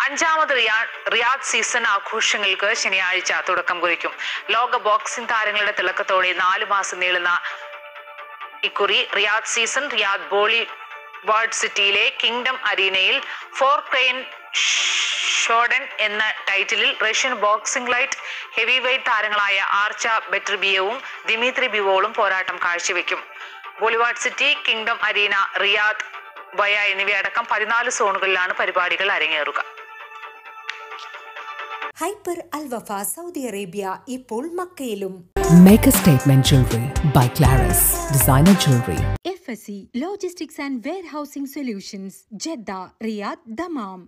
അഞ്ചാമത് റിയാ- Riyadh season ആഘോഷങ്ങൾക്ക് ശനിയാഴ്ച തുടക്കം കുറിക്കും ലോക ബോക്സിംഗ് താരങ്ങളുടെ തിളക്കത്തോടെ നാലു മാസം നീളുന്ന ഇക്കുറി Riyadh season Riyadh boulevard സിറ്റിയിലെ കിങ്ഡം അരീനയിൽ ഫോർ ക്രെയിൻ ഷോഡൻ എന്ന ടൈറ്റിലിൽ Russian boxing light heavyweight താരങ്ങളായ ആർച്ച ബെറ്റർബിയവും ദിമിത്രി ബിവോളും പോരാട്ടം കാഴ്ചവെക്കും boulevard city kingdom arena Riyadh via എന്നിവയടക്കം പതിനാല് സോണുകളിലാണ് പരിപാടികൾ അരങ്ങേറുക ഹൈപ്പർ അൽവഫ സൗദി അറേബ്യ ഇപ്പോൾ മക്കയിലും Make a statement jewelry by Claris. Designer jewelry. FSC Logistics and Warehousing Solutions, Jeddah, Riyadh, Dammam.